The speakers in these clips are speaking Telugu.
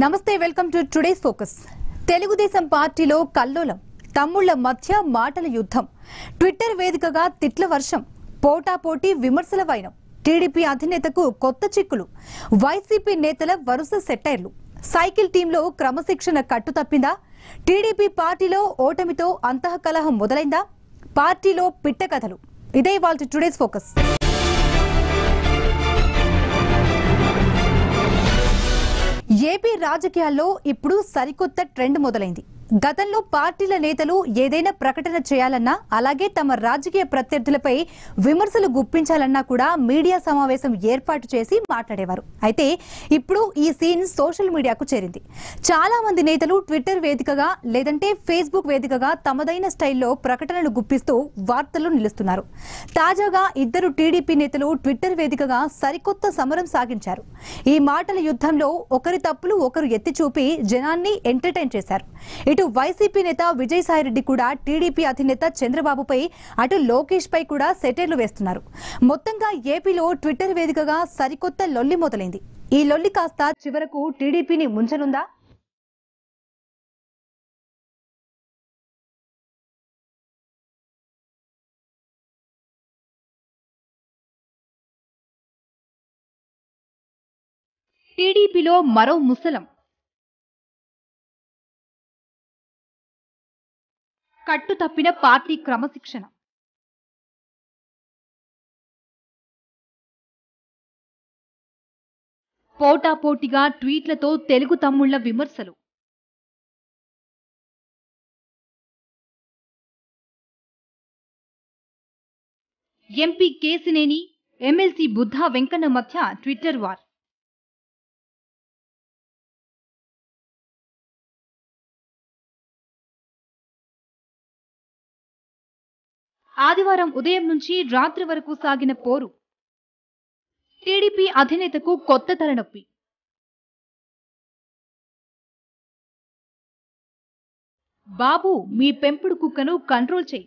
నమస్తే welcome to today's focus Telugu Desam పార్టీలో కల్లోలం తమ్ముళ్ల మధ్య మాటల యుద్ధం ట్విట్టర్ వేదికగా తిట్ల వర్షం పోటాపోటీ విమర్శల వైనం టీడీపీ అధినేతకు కొత్త చిక్కులు వైసీపీ నేతల వరుస సెట్టైర్లు సైకిల్ టీంలో క్రమశిక్షణ కట్టు తప్పిందా టీడీపీ పార్టీలో ఓటమితో అంతఃకలహం మొదలైందా పార్టీలో పిట్ట కథలు ఇదే వాళ్ళ టుడేస్ ఫోకస్ ఏపీ రాజకీయాల్లో ఇప్పుడు సరికొత్త ట్రెండ్ మొదలైంది గతంలో పార్టీల నేతలు ఏదైనా ప్రకటన చేయాలన్నా అలాగే తమ రాజకీయ ప్రత్యర్థులపై విమర్శలు గుప్పించాలన్నా కూడా మీడియా సమావేశం ఏర్పాటు చేసి మాట్లాడేవారు అయితే ఇప్పుడు ఈ సీన్ సోషల్ మీడియాకు చేరింది చాలా మంది నేతలు ట్విట్టర్ వేదికగా లేదంటే ఫేస్బుక్ వేదికగా తమదైన స్టైల్లో ప్రకటనలు గుప్పిస్తూ వార్తల్లో నిలుస్తున్నారు తాజాగా ఇద్దరు టీడీపీ నేతలు ట్విట్టర్ వేదికగా సరికొత్త సమరం సాగించారు ఈ మాటల యుద్ధంలో ఒకరి తప్పులు ఒకరు ఎత్తి చూపి జనాన్ని ఎంటర్టైన్ చేశారు ఇటు వైసీపీ నేత విజయసాయిరెడ్డి కూడా టీడీపీ అధినేత చంద్రబాబుపై అటు లోకేష్ పై కూడా సెటైర్లు వేస్తున్నారు మొత్తంగా ఏపీలో ట్విట్టర్ వేదికగా సరికొత్త లొల్లి మొదలైంది ఈ లొల్లి కాస్త చివరకు టీడీపీని ముంచనుందా టీడీపీలో మరో ముసలం కట్టు తప్పిన పార్టీ క్రమశిక్షణ పోటాపోటీగా ట్వీట్లతో తెలుగు తమ్ముళ్ల విమర్శలు ఎంపీ కేసినేని ఎమ్మెల్సీ బుద్ధా వెంకన్న మధ్య ట్విట్టర్ వార్ ఆదివారం ఉదయం నుంచి రాత్రి వరకు సాగిన పోరు టీడీపీ అధినేతకు కొత్త తలనొప్పి బాబు మీ పెంపుడు కుక్కను కంట్రోల్ చేయి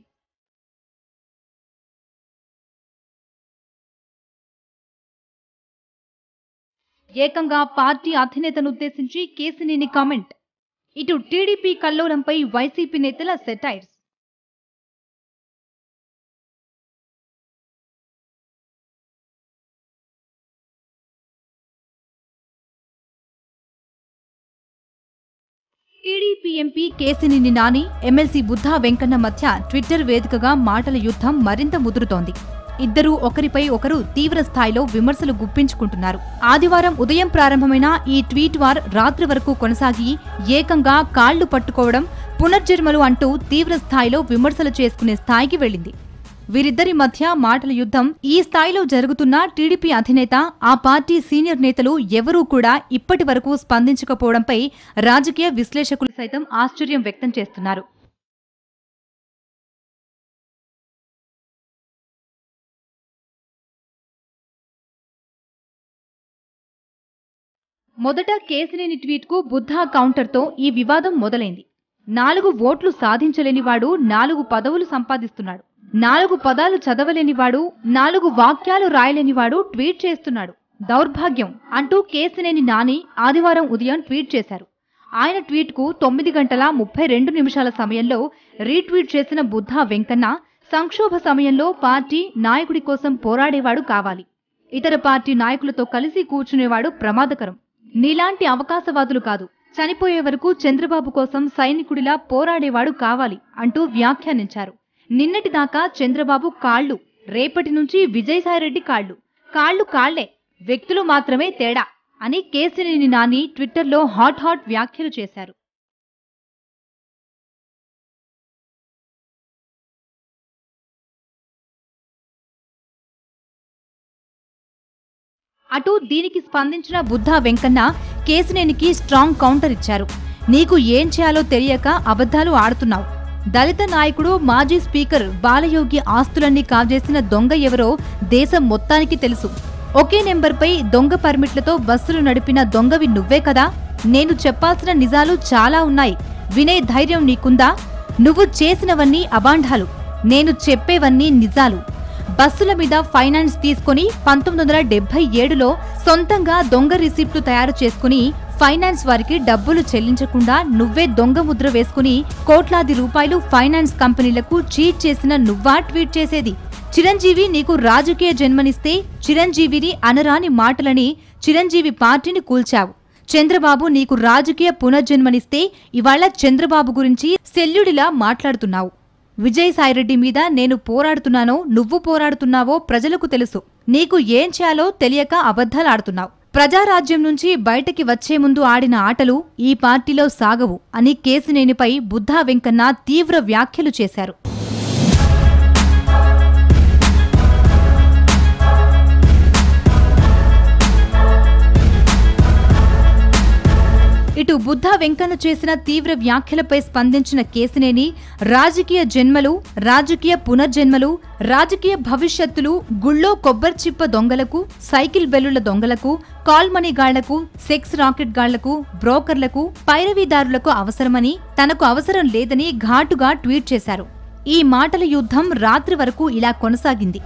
ఏకంగా పార్టీ అధినేతను ఉద్దేశించి కేసినేని కామెంట్ ఇటు టీడీపీ కల్లోలంపై వైసీపీ నేతల satires TDP MP Kesineni Nani MLC Buddha Venkanna మధ్య ట్విట్టర్ వేదికగా మాటల యుద్ధం మరింత ముదురుతోంది ఇద్దరూ ఒకరిపై ఒకరు తీవ్ర స్థాయిలో విమర్శలు గుప్పించుకుంటున్నారు ఆదివారం ఉదయం ప్రారంభమైన ఈ ట్వీట్ వార్ రాత్రి వరకు కొనసాగి ఏకంగా కాళ్లు పట్టుకోవడం పునర్జన్మలు అంటూ తీవ్ర స్థాయిలో విమర్శలు చేసుకునే స్థాయికి వెళ్ళింది వీరిద్దరి మధ్య మాటల యుద్ధం ఈ స్థాయిలో జరుగుతున్న టీడీపీ అధినేత ఆ పార్టీ సీనియర్ నేతలు ఎవరూ కూడా ఇప్పటి వరకు స్పందించకపోవడంపై రాజకీయ విశ్లేషకులు సైతం ఆశ్చర్యం వ్యక్తం చేస్తున్నారు మొదట కేసినేని ట్వీట్కు బుద్ధా కౌంటర్తో ఈ వివాదం మొదలైంది నాలుగు ఓట్లు సాధించలేనివాడు నాలుగు పదవులు సంపాదిస్తున్నాడు నాలుగు పదాలు చదవలేనివాడు నాలుగు వాక్యాలు రాయలేనివాడు ట్వీట్ చేస్తున్నాడు దౌర్భాగ్యం అంటూ కేసినేని నాని ఆదివారం ఉదయం ట్వీట్ చేశారు ఆయన ట్వీట్కు తొమ్మిది గంటల ముప్పై రెండు నిమిషాల సమయంలో రీట్వీట్ చేసిన బుద్ధా వెంకన్న సంక్షోభ సమయంలో పార్టీ నాయకుడి కోసం పోరాడేవాడు కావాలి ఇతర పార్టీ నాయకులతో కలిసి కూర్చునేవాడు ప్రమాదకరం నీలాంటి అవకాశవాదులు కాదు చనిపోయే వరకు చంద్రబాబు కోసం సైనికుడిలా పోరాడేవాడు కావాలి అంటూ వ్యాఖ్యానించారు నిన్నటిదాకా చంద్రబాబు కాళ్ళు రేపటి నుంచి విజయసాయిరెడ్డి కాళ్ళు కాళ్ళు కాళ్లే వ్యక్తులు మాత్రమే తేడా అని కేసినేని నాని ట్విట్టర్లో హాట్ హాట్ వ్యాఖ్యలు చేశారు అటు దీనికి స్పందించిన బుద్ధా వెంకన్న కేసినేనికి స్ట్రాంగ్ కౌంటర్ ఇచ్చారు నీకు ఏం చేయాలో తెలియక అబద్ధాలు ఆడుతున్నావు దళిత నాయకుడు మాజీ స్పీకర్ బాలయోగి ఆస్తులన్నీ కాజేసిన దొంగ ఎవరో దేశం మొత్తానికి తెలుసు ఒకే నెంబర్పై దొంగ పర్మిట్లతో బస్సులు నడిపిన దొంగవి నువ్వే కదా నేను చెప్పాల్సిన నిజాలు చాలా ఉన్నాయి వినే ధైర్యం నీకుందా నువ్వు చేసినవన్నీ అబాండాలు నేను చెప్పేవన్నీ నిజాలు బస్సుల మీద ఫైనాన్స్ తీసుకుని పంతొమ్మిది వందల డెబ్బై ఏడులో సొంతంగా దొంగ రిసిప్ట్లు తయారు చేసుకుని ఫైనాన్స్ వారికి డబ్బులు చెల్లించకుండా నువ్వే దొంగ ముద్ర వేసుకుని కోట్లాది రూపాయలు ఫైనాన్స్ కంపెనీలకు చీట్ చేసిన నువ్వా ట్వీట్ చేసేది చిరంజీవి నీకు రాజకీయ జన్మనిస్తే చిరంజీవిని అనరాని మాటలని చిరంజీవి పార్టీని కూల్చావు చంద్రబాబు నీకు రాజకీయ పునర్జన్మనిస్తే ఇవాళ చంద్రబాబు గురించి శల్యుడిలా మాట్లాడుతున్నావు విజయసాయిరెడ్డి మీద నేను పోరాడుతున్నానో నువ్వు పోరాడుతున్నావో ప్రజలకు తెలుసు నీకు ఏం చేయాలో తెలియక అబద్ధాలాడుతున్నావు ప్రజారాజ్యం నుంచి బయటకి వచ్చే ముందు ఆడిన ఆటలు ఈ పార్టీలో సాగవు అని కేసినేనిపై బుద్ధా వెంకన్న తీవ్ర వ్యాఖ్యలు చేశారు ఇటు బుద్ధ వెంకన్న చేసిన తీవ్ర వ్యాఖ్యలపై స్పందించిన కేసినేని రాజకీయ జన్మలు రాజకీయ పునర్జన్మలు రాజకీయ భవిష్యత్తులు గుళ్ళో కొబ్బరి చిప్ప దొంగలకు సైకిల్ బెల్లుల దొంగలకు కాల్ మనీ గాళ్లకు సెక్స్ రాకెట్ గాళ్లకు బ్రోకర్లకు పైరవీదారులకు అవసరమని తనకు అవసరం లేదని ఘాటుగా ట్వీట్ చేశారు ఈ మాటల యుద్ధం రాత్రి వరకు ఇలా కొనసాగింది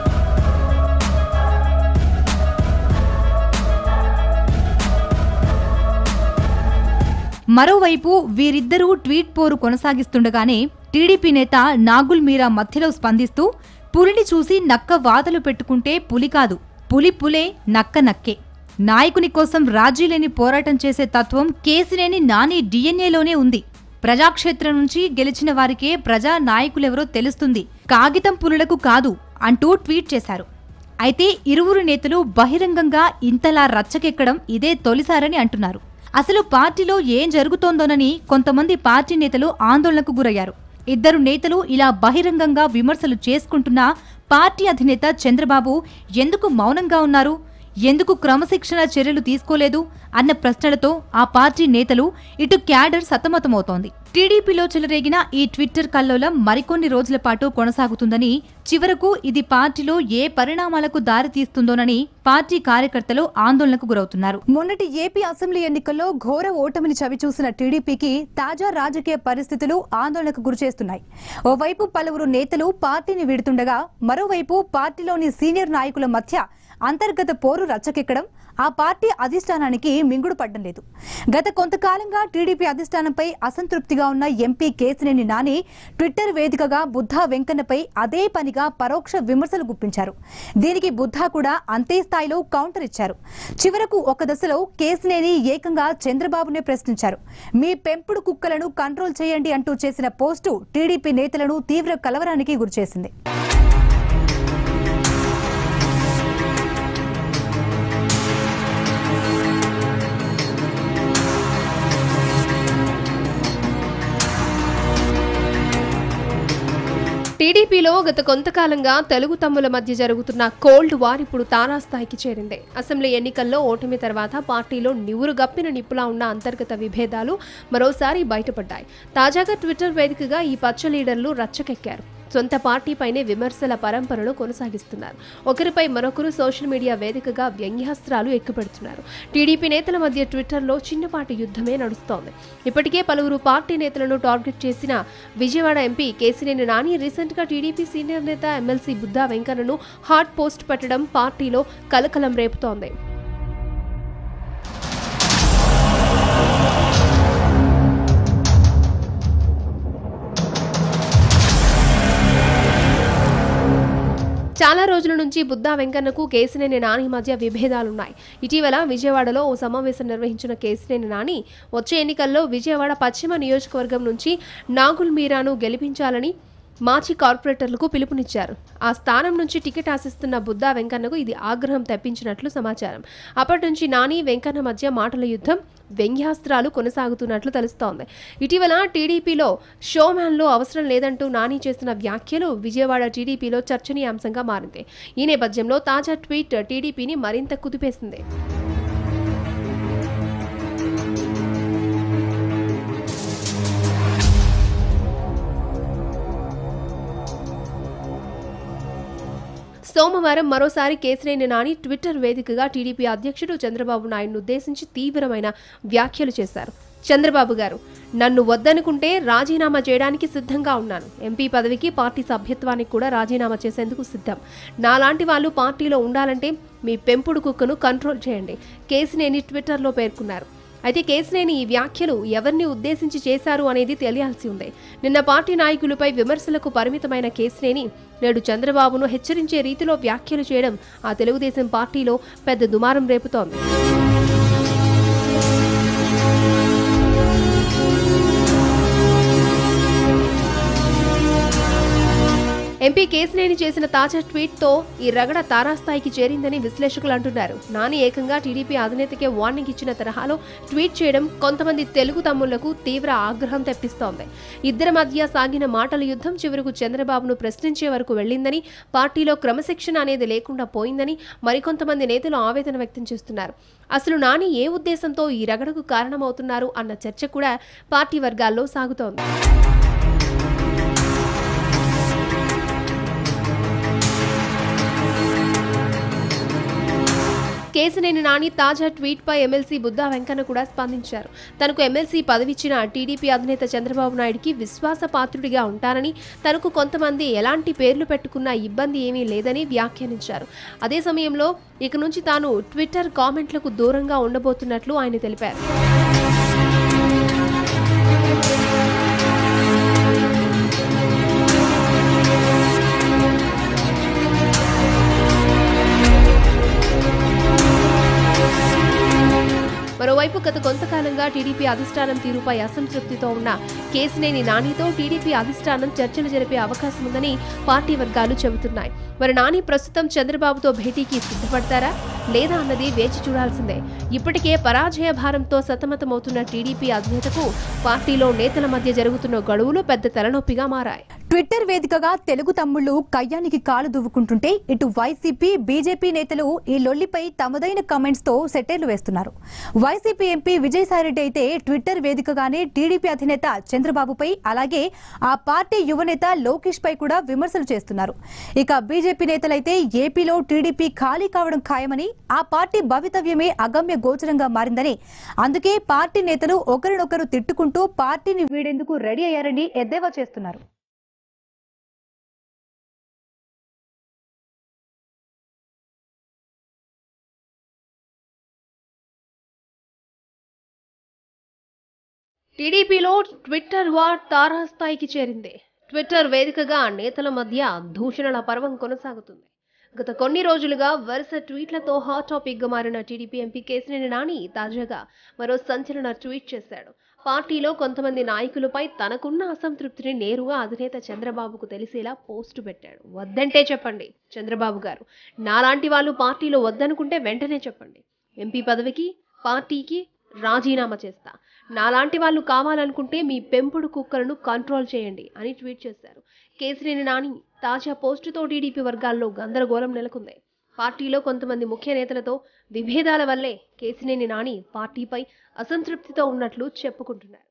మరోవైపు వీరిద్దరూ ట్వీట్ పోరు కొనసాగిస్తుండగానే టీడీపీ నేత నాగుల్ మీరా మధ్యలో స్పందిస్తూ పులిని చూసి నక్క వాతలు పెట్టుకుంటే పులి కాదు పులి పులే నక్క నక్కే నాయకుని కోసం రాజీ లేని పోరాటం చేసే తత్వం కేసినేని నాని డిఎన్ఏలోనే ఉంది ప్రజాక్షేత్రం నుంచి గెలిచిన వారికే ప్రజా నాయకులెవరో తెలుస్తుంది కాగితం పులులకు కాదు అంటూ ట్వీట్ చేశారు అయితే ఇరువురు నేతలు బహిరంగంగా ఇంతలా రచ్చకెక్కడం ఇదే తొలిసారని అంటున్నారు అసలు పార్టీలో ఏం జరుగుతోందోనని కొంతమంది పార్టీ నేతలు ఆందోళనకు గురయ్యారు ఇద్దరు నేతలు ఇలా బహిరంగంగా విమర్శలు చేసుకుంటున్నా పార్టీ అధినేత చంద్రబాబు ఎందుకు మౌనంగా ఉన్నారు ఎందుకు క్రమశిక్షణ చర్యలు తీసుకోలేదు అన్న ప్రశ్నలతో ఆ పార్టీ నేతలు ఇటు క్యాడర్ సతమతమవుతోంది టీడీపీలో చెలరేగిన ఈ ట్విట్టర్ కల్లోలం మరికొన్ని రోజుల పాటు కొనసాగుతుందని చివరకు ఇది పార్టీలో ఏ పరిణామాలకు దారితీస్తుందోనని పార్టీ కార్యకర్తలు ఆందోళనకు గురవుతున్నారు మొన్నటి ఏపీ అసెంబ్లీ ఎన్నికల్లో ఘోర ఓటమిని చవిచూసిన టీడీపీకి తాజా రాజకీయ పరిస్థితులు ఆందోళనకు గురిచేస్తున్నాయి ఓవైపు పలువురు నేతలు పార్టీని విడుతుండగా మరోవైపు పార్టీలోని సీనియర్ నాయకుల మధ్య అంతర్గత పోరు రచ్చకెక్కడం ఆ పార్టీ అధిష్టానానికి మింగుడు పడ్డం లేదు గత కొంతకాలంగా టీడీపీ అధిష్టానంపై అసంతృప్తిగా ఉన్న ఎంపీ కేసినేని నాని ట్విట్టర్ వేదికగా బుద్ధా వెంకన్నపై అదే పనిగా పరోక్ష విమర్శలు గుప్పించారు దీనికి బుద్ధా కూడా అంతే స్థాయిలో కౌంటర్ ఇచ్చారు చివరకు ఒక దశలో కేసినేని ఏకంగా చంద్రబాబునే ప్రశ్నించారు మీ పెంపుడు కుక్కలను కంట్రోల్ చేయండి అంటూ చేసిన పోస్టు టీడీపీ నేతలను తీవ్ర కలవరానికి గురిచేసింది టీడీపీలో గత కొంతకాలంగా తెలుగు తమ్ముల మధ్య జరుగుతున్న కోల్డ్ వార్ ఇప్పుడు తారాస్థాయికి చేరింది అసెంబ్లీ ఎన్నికల్లో ఓటమి తర్వాత పార్టీలో నివురు గప్పిన నిప్పులా ఉన్న అంతర్గత విభేదాలు మరోసారి బయటపడ్డాయి తాజాగా ట్విట్టర్ వేదికగా ఈ పచ్చ లీడర్లు రచ్చకెక్కారు సొంత పార్టీపైనే విమర్శల పరంపరను కొనసాగిస్తున్నారు ఒకరిపై మరొకరు సోషల్ మీడియా వేదికగా వ్యంగ్యాస్త్రాలు ఎక్కుపెడుతున్నారు టీడీపీ నేతల మధ్య ట్విట్టర్లో చిన్నపాటి యుద్ధమే నడుస్తోంది ఇప్పటికే పలువురు పార్టీ నేతలను టార్గెట్ చేసిన విజయవాడ ఎంపీ కేసినేని నాని రీసెంట్గా టీడీపీ సీనియర్ నేత ఎమ్మెల్సీ బుద్ధా వెంకన్నను హాట్ పోస్ట్ పెట్టడం పార్టీలో కలకలం రేపుతోంది చాలా రోజుల నుంచి బుద్ధా వెంకన్నకు కేసినేని నాని మధ్య విభేదాలున్నాయి ఇటీవల విజయవాడలో ఓ సమావేశం నిర్వహించిన కేసినేని నాని వచ్చే ఎన్నికల్లో విజయవాడ పశ్చిమ నియోజకవర్గం నుంచి నాగుల్ మీరాను గెలిపించాలని మాజీ కార్పొరేటర్లకు పిలుపునిచ్చారు ఆ స్థానం నుంచి టికెట్ ఆశిస్తున్న బుద్ధా వెంకన్నకు ఇది ఆగ్రహం తెప్పించినట్లు సమాచారం అప్పటి నుంచి నాని వెంకన్న మధ్య మాటల యుద్ధం వ్యంగ్యాస్త్రాలు కొనసాగుతున్నట్లు తెలుస్తోంది ఇటీవల టీడీపీలో షోమ్యాన్లో అవసరం లేదంటూ నాని చేసిన వ్యాఖ్యలు విజయవాడ టీడీపీలో చర్చనీయాంశంగా మారింది ఈ నేపథ్యంలో తాజా ట్వీట్ టీడీపీని మరింత కుదిపేసింది సోమవారం మరోసారి కేసినేని నాని ట్విట్టర్ వేదికగా టీడీపీ అధ్యక్షుడు చంద్రబాబు నాయుడును ఉద్దేశించి తీవ్రమైన వ్యాఖ్యలు చేశారు చంద్రబాబు గారు నన్ను వద్దనుకుంటే రాజీనామా చేయడానికి సిద్ధంగా ఉన్నాను ఎంపీ పదవికి పార్టీ సభ్యత్వానికి కూడా రాజీనామా చేసేందుకు సిద్ధం నాలాంటి వాళ్ళు పార్టీలో ఉండాలంటే మీ పెంపుడు కుక్కను కంట్రోల్ చేయండి కేసినేని ట్విట్టర్లో పేర్కొన్నారు అయితే కేసినేని ఈ వ్యాఖ్యలు ఎవరిని ఉద్దేశించి చేశారు అనేది తెలియాల్సి ఉంది నిన్న పార్టీ నాయకులపై విమర్శలకు పరిమితమైన కేసినేని నేడు చంద్రబాబును హెచ్చరించే రీతిలో వ్యాఖ్యలు చేయడం ఆ తెలుగుదేశం పార్టీలో పెద్ద దుమారం రేపుతోంది ఎంపీ కేసినేని చేసిన తాజా ట్వీట్తో ఈ రగడ తారాస్థాయికి చేరిందని విశ్లేషకులు అంటున్నారు నాని ఏకంగా టీడీపీ అధినేతకే వార్నింగ్ ఇచ్చిన తరహాలో ట్వీట్ చేయడం కొంతమంది తెలుగు తమ్ముళ్లకు తీవ్ర ఆగ్రహం తెప్పిస్తోంది ఇద్దరి మధ్య సాగిన మాటల యుద్ధం చివరకు చంద్రబాబును ప్రశ్నించే వరకు వెళ్ళిందని పార్టీలో క్రమశిక్షణ అనేది లేకుండా పోయిందని మరికొంతమంది నేతలు ఆవేదన వ్యక్తం చేస్తున్నారు అసలు నాని ఏ ఉద్దేశంతో ఈ రగడకు కారణమవుతున్నారు అన్న చర్చ కూడా పార్టీ వర్గాల్లో సాగుతోంది కేసినేని నాని తాజా ట్వీట్పై ఎమ్మెల్సీ బుద్దా వెంకన్న కూడా స్పందించారు తనకు ఎమ్మెల్సీ పదవిచ్చిన టీడీపీ అధినేత చంద్రబాబు నాయుడికి విశ్వాసపాత్రుడిగా ఉంటానని తనకు కొంతమంది ఎలాంటి పేర్లు పెట్టుకున్న ఇబ్బంది ఏమీ లేదని వ్యాఖ్యానించారు అదే సమయంలో ఇక నుంచి తాను ట్విట్టర్ కామెంట్లకు దూరంగా ఉండబోతున్నట్లు ఆయన తెలిపారు మరోవైపు గత కొంతకాలంగా టీడీపీ అధిష్టానం తీరుపై అసంతృప్తితో ఉన్న కేసినేని నానితో టీడీపీ అధిష్టానం చర్చలు జరిపే అవకాశం ఉందని పార్టీ వర్గాలు చెబుతున్నాయి మరి నాని ప్రస్తుతం చంద్రబాబుతో భేటీకి సిద్ధపడతారా లేదా అన్నది వేచి చూడాల్సిందే ఇప్పటికే పరాజయ భారంతో సతమతమవుతున్న టీడీపీ అధినేతకు పార్టీలో నేతల మధ్య జరుగుతున్న గడువులు పెద్ద తలనొప్పిగా మారాయి ట్విట్టర్ వేదికగా తెలుగు తమ్ముళ్లు కయ్యానికి కాలు దువ్వుకుంటుంటే ఇటు వైసీపీ బీజేపీ నేతలు ఈ లొల్లిపై తమదైన కమెంట్స్ తో సెటైర్లు వేస్తున్నారు వైసీపీ ఎంపీ విజయసాయిరెడ్డి అయితే ట్విట్టర్ వేదికగానే టీడీపీ అధినేత చంద్రబాబుపై అలాగే ఆ పార్టీ యువనేత లోకేష్ పై కూడా విమర్శలు చేస్తున్నారు ఇక బీజేపీ నేతలైతే ఏపీలో టీడీపీ ఖాళీ కావడం ఖాయమని ఆ పార్టీ భవితవ్యమే అగమ్య గోచరంగా మారిందని అందుకే పార్టీ నేతలు ఒకరినొకరు తిట్టుకుంటూ పార్టీని వీడేందుకు రెడీ అయ్యారని ఎద్దేవా చేస్తున్నారు టీడీపీలో ట్విట్టర్ వార్ తారాస్థాయికి చేరింది ట్విట్టర్ వేదికగా నేతల మధ్య దూషణల పర్వం కొనసాగుతుంది గత కొన్ని రోజులుగా వరుస ట్వీట్లతో హాట్ టాపిక్ గా మారిన టీడీపీ ఎంపీ కేసినేని నాని తాజాగా మరో సంచలన ట్వీట్ చేశాడు పార్టీలో కొంతమంది నాయకులపై తనకున్న అసంతృప్తిని నేరుగా అధినేత చంద్రబాబుకు తెలిసేలా పోస్టు పెట్టాడు వద్దంటే చెప్పండి చంద్రబాబు గారు నాలాంటి వాళ్ళు పార్టీలో వద్దనుకుంటే వెంటనే చెప్పండి ఎంపీ పదవికి పార్టీకి రాజీనామా చేస్తా నాలాంటి వాళ్ళు కావాలనుకుంటే మీ పెంపుడు కుక్కలను కంట్రోల్ చేయండి అని ట్వీట్ చేశారు కేసినేని నాని తాజా పోస్టుతో టీడీపీ వర్గాల్లో గందరగోళం నెలకొంది పార్టీలో కొంతమంది ముఖ్య నేతలతో విభేదాల వల్లే కేసినేని నాని పార్టీపై అసంతృప్తితో ఉన్నట్లు చెప్పుకుంటున్నారు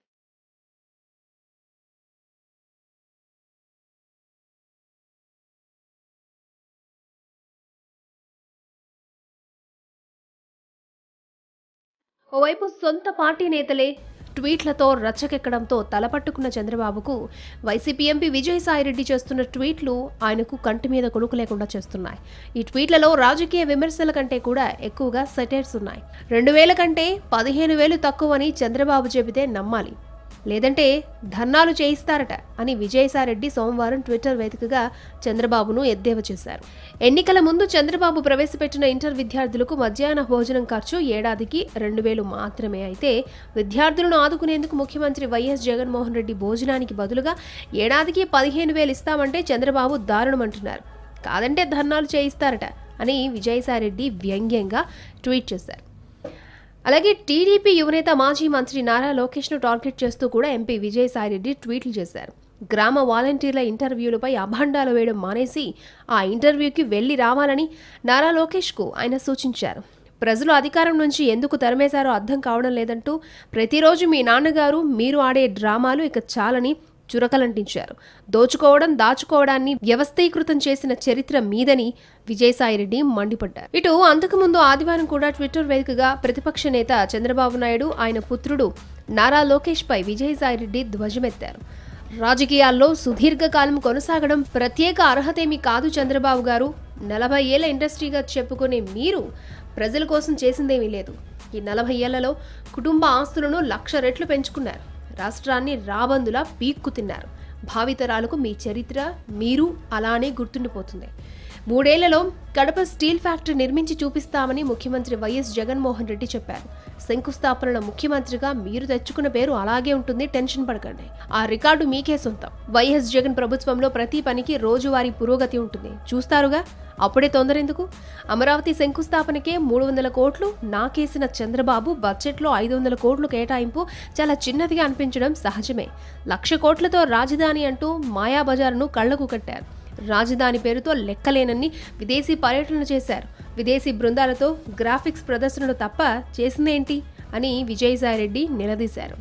ఓవైపు సొంత పార్టీ నేతలే ట్వీట్లతో రచ్చకెక్కడంతో తలపట్టుకున్న చంద్రబాబుకు వైసీపీ ఎంపీ విజయసాయిరెడ్డి చేస్తున్న ట్వీట్లు ఆయనకు కంటి మీద కొనుకు లేకుండా చేస్తున్నాయి ఈ ట్వీట్లలో రాజకీయ విమర్శల కంటే కూడా ఎక్కువగా సెటైర్స్ ఉన్నాయి రెండు వేల కంటే పదిహేను వేలు తక్కువని చంద్రబాబు చెబితే నమ్మాలి లేదంటే ధర్నాలు చేయిస్తారట అని విజయసాయిరెడ్డి సోమవారం ట్విట్టర్ వేదికగా చంద్రబాబును ఎద్దేవా చేశారు ఎన్నికల ముందు చంద్రబాబు ప్రవేశపెట్టిన ఇంటర్ విద్యార్థులకు మధ్యాహ్న భోజనం ఖర్చు ఏడాదికి రెండు వేలు మాత్రమే అయితే విద్యార్థులను ఆదుకునేందుకు ముఖ్యమంత్రి వైఎస్ జగన్మోహన్ రెడ్డి భోజనానికి బదులుగా ఏడాదికి పదిహేను వేలు ఇస్తామంటే చంద్రబాబు దారుణమంటున్నారు కాదంటే ధర్నాలు చేయిస్తారట అని విజయసాయిరెడ్డి వ్యంగ్యంగా ట్వీట్ చేశారు అలాగే టీడీపీ యువనేత మాజీ మంత్రి నారా లోకేష్ను టార్గెట్ చేస్తూ కూడా ఎంపీ విజయసాయిరెడ్డి ట్వీట్లు చేశారు గ్రామ వాలంటీర్ల ఇంటర్వ్యూలపై అభాండాలు వేయడం మానేసి ఆ ఇంటర్వ్యూకి వెళ్లి రావాలని నారా లోకేష్కు ఆయన సూచించారు ప్రజలు అధికారం నుంచి ఎందుకు తరిమేశారో అర్థం కావడం లేదంటూ ప్రతిరోజు మీ నాన్నగారు మీరు ఆడే డ్రామాలు ఇక చాలని చురకలంటించారు దోచుకోవడం దాచుకోవడాన్ని వ్యవస్థీకృతం చేసిన చరిత్ర మీదని విజయసాయిరెడ్డి మండిపడ్డారు ఇటు అంతకుముందు ఆదివారం కూడా ట్విట్టర్ వేదికగా ప్రతిపక్ష నేత చంద్రబాబు నాయుడు ఆయన పుత్రుడు నారా లోకేష్ పై విజయసాయిరెడ్డి ధ్వజమెత్తారు రాజకీయాల్లో సుదీర్ఘకాలం కొనసాగడం ప్రత్యేక అర్హతేమీ కాదు చంద్రబాబు గారు నలభై ఏళ్ల ఇండస్ట్రీగా చెప్పుకునే మీరు ప్రజల కోసం చేసిందేమీ లేదు ఈ నలభై ఏళ్లలో కుటుంబ ఆస్తులను లక్ష రెట్లు పెంచుకున్నారు రాష్ట్రాన్ని రాబందులా పీక్కు తిన్నారు భావితరాలకు మీ చరిత్ర మీరు అలానే గుర్తుండిపోతుంది మూడేళ్లలో కడప స్టీల్ ఫ్యాక్టరీ నిర్మించి చూపిస్తామని ముఖ్యమంత్రి వైఎస్ జగన్మోహన్ రెడ్డి చెప్పారు శంకుస్థాపనలో ముఖ్యమంత్రిగా మీరు తెచ్చుకున్న పేరు అలాగే ఉంటుంది టెన్షన్ పడకండి ఆ రికార్డు మీకే సొంతం వైఎస్ జగన్ ప్రభుత్వంలో ప్రతి పనికి రోజువారీ పురోగతి ఉంటుంది చూస్తారుగా అప్పుడే తొందర ఎందుకు అమరావతి శంకుస్థాపనకే మూడు వందల కోట్లు నాకేసిన చంద్రబాబు బడ్జెట్లో ఐదు వందల కోట్లు కేటాయింపు చాలా చిన్నదిగా అనిపించడం సహజమే లక్ష కోట్లతో రాజధాని అంటూ మాయాబజార్ను కళ్లకు కట్టారు రాజధాని పేరుతో లెక్కలేనన్ని విదేశీ పర్యటనలు చేశారు విదేశీ బృందాలతో గ్రాఫిక్స్ ప్రదర్శనలు తప్ప చేసిందేంటి అని విజయసాయిరెడ్డి నిలదీశారు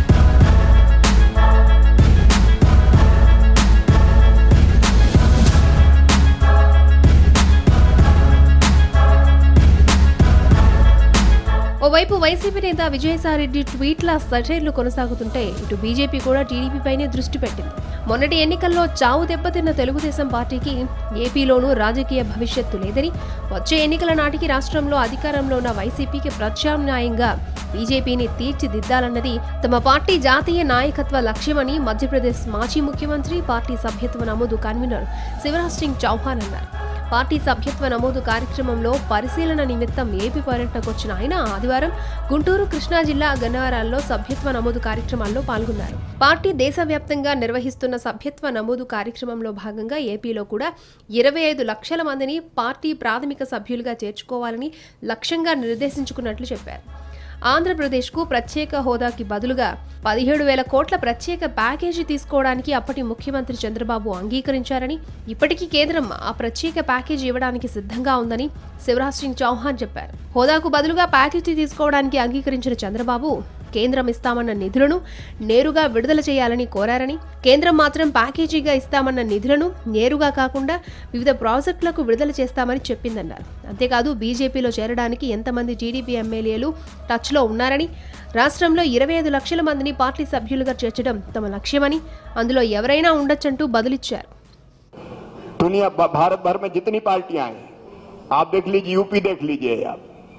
ఓవైపు వైసీపీ నేత విజయసాయిరెడ్డి ట్వీట్ల సటైర్లు కొనసాగుతుంటే ఇటు బీజేపీ కూడా టీడీపీపైనే దృష్టి పెట్టింది మొన్నటి ఎన్నికల్లో చావు దెబ్బతిన్న తెలుగుదేశం పార్టీకి ఏపీలోనూ రాజకీయ భవిష్యత్తు లేదని వచ్చే ఎన్నికల నాటికి రాష్ట్రంలో అధికారంలో ఉన్న వైసీపీకి ప్రత్యామ్నాయంగా బీజేపీని తీర్చిదిద్దాలన్నది తమ పార్టీ జాతీయ నాయకత్వ లక్ష్యమని మధ్యప్రదేశ్ మాజీ ముఖ్యమంత్రి పార్టీ సభ్యత్వ నమోదు కన్వీనర్ శివరాజ్ సింగ్ చౌహాన్ అన్నారు పార్టీ సభ్యత్వ నమోదు కార్యక్రమంలో పరిశీలన నిమిత్తం ఏపీ పర్యటనకు వచ్చిన ఆయన ఆదివారం గుంటూరు కృష్ణా జిల్లా గన్నవరాల్లో సభ్యత్వ నమోదు కార్యక్రమాల్లో పాల్గొన్నారు పార్టీ దేశవ్యాప్తంగా నిర్వహిస్తున్న సభ్యత్వ నమోదు కార్యక్రమంలో భాగంగా ఏపీలో కూడా ఇరవై ఐదు లక్షల మందిని పార్టీ ప్రాథమిక సభ్యులుగా చేర్చుకోవాలని లక్ష్యంగా నిర్దేశించుకున్నట్లు చెప్పారు ఆంధ్రప్రదేశ్కు ప్రత్యేక హోదాకి బదులుగా పదిహేడు వేల కోట్ల ప్రత్యేక ప్యాకేజీ తీసుకోవడానికి అప్పటి ముఖ్యమంత్రి చంద్రబాబు అంగీకరించారని ఇప్పటికీ కేంద్రం ఆ ప్రత్యేక ప్యాకేజీ ఇవ్వడానికి సిద్ధంగా ఉందని శివరాజ్ సింగ్ చౌహాన్ చెప్పారు హోదాకు బదులుగా ప్యాకేజీ తీసుకోవడానికి అంగీకరించిన చంద్రబాబు కేంద్రం ఇస్తామన్న నిధులను నేరుగా విడుదల చేయాలని కోరారని కేంద్రం మాత్రం ప్యాకేజీగా ఇస్తామన్న నిధులను నేరుగా కాకుండా వివిధ ప్రాజెక్టులకు విడుదల చేస్తామని చెప్పిందన్నారు అంతేకాదు బీజేపీలో చేరడానికి ఎంతమంది టీడీపీ ఎమ్మెల్యేలు టచ్లో ఉన్నారని రాష్ట్రంలో ఇరవై ఐదు లక్షల మందిని పార్టీ సభ్యులుగా చేర్చడం తమ లక్ష్యమని అందులో ఎవరైనా ఉండొచ్చంటూ బదులిచ్చారు दुनिया भ- भारत भर में जितनी पार्टियां हैं आप देख लीजिए यूपी देख लीजिए आप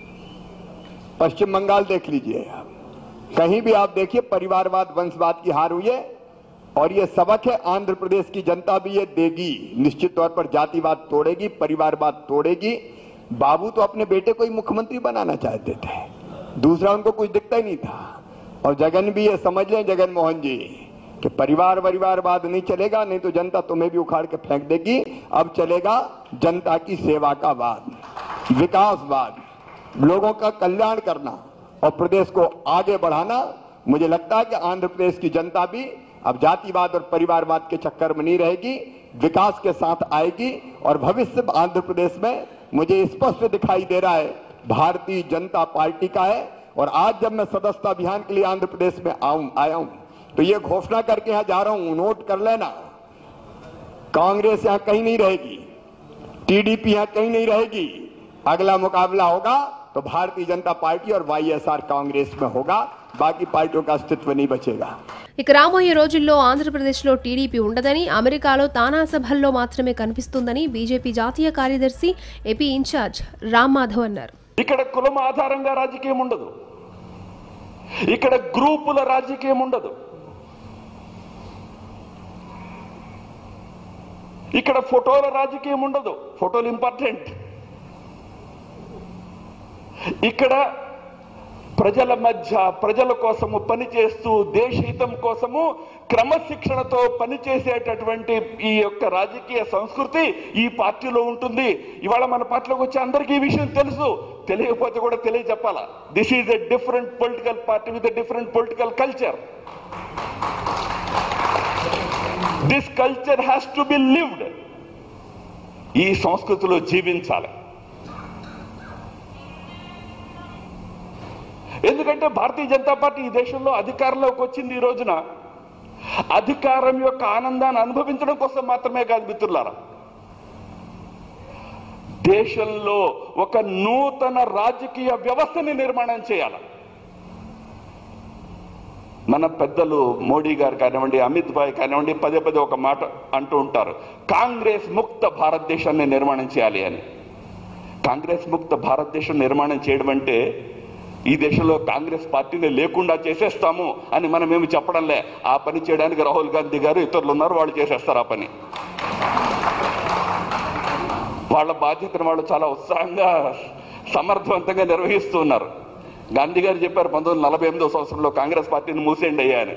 पश्चिम बंगाल देख लीजिए आप कहीं भी आप देखिए परिवारवाद वंशवाद की हार हुई है और ये सबक है आंध्र प्रदेश की जनता भी ये देगी निश्चित तौर पर जातिवाद तोड़ेगी परिवारवाद तोड़ेगी बाबू तो अपने बेटे को ही मुख्यमंत्री बनाना चाहते थे दूसरा उनको कुछ दिखता ही नहीं था और जगन भी ये समझ लें जगन मोहन जी कि परिवार परिवारवाद नहीं चलेगा नहीं तो जनता तुम्हें भी उखाड़ के फेंक देगी अब चलेगा जनता की सेवा का वाद विकासवाद लोगों का कल्याण करना और प्रदेश को आगे बढ़ाना मुझे लगता है कि आंध्र प्रदेश की जनता भी अब जातिवाद और परिवारवाद के चक्कर में नहीं रहेगी विकास के साथ आएगी और भविष्य आंध्र प्रदेश में मुझे स्पष्ट दिखाई दे रहा है भारतीय जनता पार्टी का है और आज जब मैं सदस्यता अभियान के लिए आंध्र प्रदेश में आऊं आया हूं तो ये घोषणा करके यहां जा रहा हूं नोट कर लेना कांग्रेस यहां कहीं नहीं रहेगी टीडीपी यहां कहीं नहीं रहेगी अगला मुकाबला होगा तो भारतीय जनता पार्टी और वाईएसआर कांग्रेस में होगा बाकी पार्टियों का अस्तित्व नहीं बचेगा ఇక రాబోయే రోజుల్లో ఆంధ్రప్రదేశ్లో టీడీపీ ఉండదని అమెరికాలో తానా సభల్లో మాత్రమే కనిపిస్తుందని బీజేపీ జాతీయ కార్యదర్శి ఏపీ ఇన్ఛార్జ్ రామ్ మాధవ్ అన్నారు ఇక్కడ కులం ఆధారంగా రాజకీయం ఉండదు ఇక్కడ గ్రూపుల రాజకీయం ఉండదు ఇక్కడ ఫోటోల రాజకీయం ఉండదు ఫోటోలు ఇంపార్టెంట్ ఇక్కడ ప్రజల మధ్య ప్రజల కోసము పనిచేస్తూ దేశహితం కోసము క్రమశిక్షణతో పనిచేసేటటువంటి ఈ యొక్క రాజకీయ సంస్కృతి ఈ పార్టీలో ఉంటుంది ఇవాళ మన పార్టీలోకి వచ్చే అందరికీ ఈ విషయం తెలుసు తెలియకపోతే కూడా తెలియజెప్పాలా this is a different political party with a different political culture this culture has to be lived ఈ సంస్కృతిలో జీవించాలి ఎందుకంటే భారతీయ జనతా పార్టీ ఈ దేశంలో అధికారంలోకి వచ్చింది ఈ రోజున అధికారం యొక్క ఆనందాన్ని అనుభవించడం కోసం మాత్రమే కాదు మిత్రులారా దేశంలో ఒక నూతన రాజకీయ వ్యవస్థని నిర్మాణం చేయాలి మన పెద్దలు మోడీ గారు కానివ్వండి అమిత్ భాయ్ కానివ్వండి పదే పదే ఒక మాట అంటూ ఉంటారు కాంగ్రెస్ ముక్త భారతదేశాన్ని నిర్మాణం చేయాలి అని కాంగ్రెస్ ముక్త భారతదేశం నిర్మాణం చేయడం అంటే ఈ దేశంలో కాంగ్రెస్ పార్టీని లేకుండా చేసేస్తాము అని మనం ఏమి చెప్పడంలే ఆ పని చేయడానికి రాహుల్ గాంధీ గారు ఇతరులు ఉన్నారు వాళ్ళు చేసేస్తారు ఆ పని వాళ్ళ బాధ్యతను వాళ్ళు చాలా ఉత్సాహంగా సమర్థవంతంగా నిర్వహిస్తూ ఉన్నారు గాంధీ గారు చెప్పారు పంతొమ్మిది వందల నలభై ఎనిమిదో సంవత్సరంలో కాంగ్రెస్ పార్టీని మూసేయండి అయ్యా అని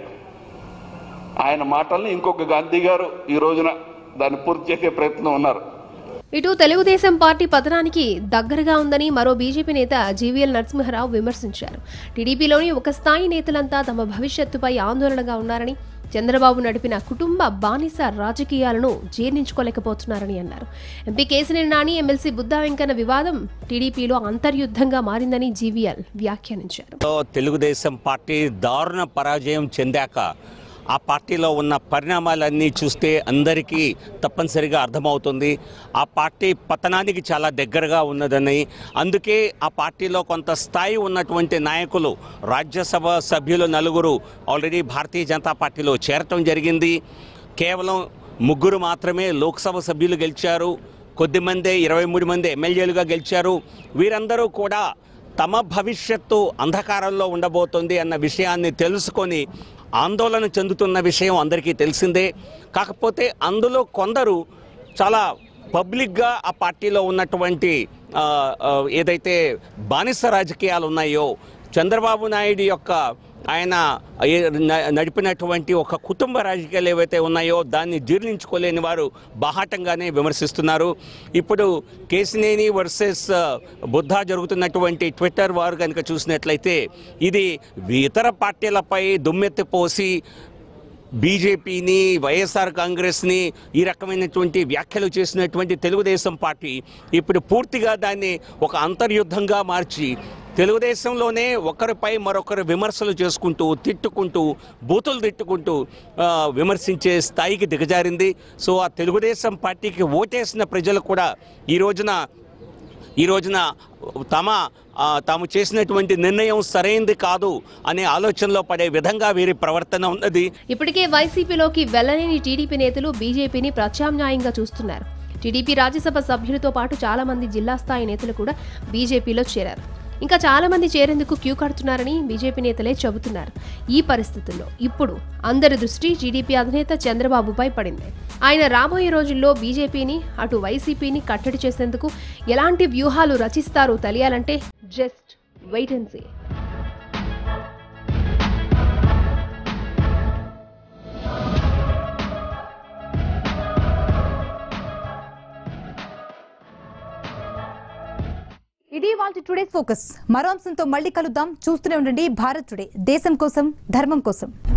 ఆయన మాటల్ని ఇంకొక గాంధీ గారు ఈ రోజున దాన్ని పూర్తి చేసే ప్రయత్నం ఉన్నారు ఇటు తెలుగుదేశం పార్టీ పతనానికి దగ్గరగా ఉందని మరో బీజేపీ నేత జీవీఎల్ నరసింహారావు విమర్శించారు టీడీపీలోని ఒక స్థాయి నేతలంతా తమ భవిష్యత్తుపై ఆందోళనగా ఉన్నారని చంద్రబాబు నడిపిన కుటుంబ బానిస రాజకీయాలను జీర్ణించుకోలేకపోతున్నారని అన్నారు ఎంపీ కేసినేని నాని ఎమ్మెల్సీ బుద్ధా వెంకన్న వివాదం టీడీపీలో అంతర్యుద్ధంగా మారిందని జీవీఎల్ వ్యాఖ్యానించారు లో తెలుగుదేశం పార్టీ దారుణ పరాజయం చెందాక ఆ పార్టీలో ఉన్న పరిణామాలన్నీ చూస్తే అందరికీ తప్పనిసరిగా అర్థమవుతుంది ఆ పార్టీ పతనానికి చాలా దగ్గరగా ఉన్నదని అందుకే ఆ పార్టీలో కొంత స్థాయి ఉన్నటువంటి నాయకులు రాజ్యసభ సభ్యులు నలుగురు ఆల్రెడీ భారతీయ జనతా పార్టీలో చేరటం జరిగింది కేవలం ముగ్గురు మాత్రమే లోక్సభ సభ్యులు గెలిచారు కొద్దిమందే ఇరవై మూడు మంది ఎమ్మెల్యేలుగా గెలిచారు వీరందరూ కూడా తమ భవిష్యత్తు అంధకారంలో ఉండబోతుంది అన్న విషయాన్ని తెలుసుకొని ఆందోళన చెందుతున్న విషయం అందరికీ తెలిసిందే కాకపోతే అందులో కొందరు చాలా పబ్లిక్గా ఆ పార్టీలో ఉన్నటువంటి ఆ, ఆ, ఏదైతే బానిస రాజకీయాలు ఉన్నాయో చంద్రబాబు నాయుడు యొక్క ఆయన ఏ- న- నడిపినటువంటి ఒక కుటుంబ రాజకీయాలు ఏవైతే ఉన్నాయో దాన్ని జీర్ణించుకోలేని వారు బాహాటంగానే విమర్శిస్తున్నారు ఇప్పుడు కేసినేని వర్సెస్ బుద్ధా జరుగుతున్నటువంటి ట్విట్టర్ వారు కనుక చూసినట్లయితే ఇది ఇతర పార్టీలపై దుమ్మెత్తిపోసి బీజేపీని వైఎస్ఆర్ కాంగ్రెస్ని ఈ రకమైనటువంటి వ్యాఖ్యలు చేసినటువంటి తెలుగుదేశం పార్టీ ఇప్పుడు పూర్తిగా దాన్ని ఒక అంతర్యుద్ధంగా మార్చి తెలుగుదేశంలోనే ఒకరిపై మరొకరు విమర్శలు చేసుకుంటూ తిట్టుకుంటూ బూతులు తిట్టుకుంటూ ఆ, విమర్శించే స్థాయికి దిగజారింది సో ఆ తెలుగుదేశం పార్టీకి ఓటేసిన ప్రజలు కూడా ఈ రోజున ఈ రోజున తమ ఆ, తాము చేసినటువంటి నిర్ణయం సరైంది కాదు అనే ఆలోచనలో పడే విధంగా వీరి ప్రవర్తన ఉన్నది ఇప్పటికే వైసీపీలోకి వెళ్లలేని టీడీపీ నేతలు బీజేపీని ప్రత్యామ్నాయంగా చూస్తున్నారు టీడీపీ రాజ్యసభ సభ్యులతో పాటు చాలా మంది జిల్లా స్థాయి నేతలు కూడా బీజేపీలో చేరారు ఇంకా చాలా మంది చేరేందుకు క్యూ కడుతున్నారని బీజేపీ నేతలే చెబుతున్నారు ఈ పరిస్థితుల్లో ఇప్పుడు అందరి దృష్టి టీడీపీ అధినేత చంద్రబాబుపై పడింది ఆయన రాబోయే రోజుల్లో బీజేపీని అటు వైసీపీని కట్టడి చేసేందుకు ఎలాంటి వ్యూహాలు రచిస్తారో తెలియాలంటే జస్ట్ వెయిట్ అండ్ సీ ఇది వాళ్ళ టుడేస్ ఫోకస్ మరో అంశంతో మళ్ళీ కలుద్దాం చూస్తూనే ఉండండి భారత్ టుడే దేశం కోసం ధర్మం కోసం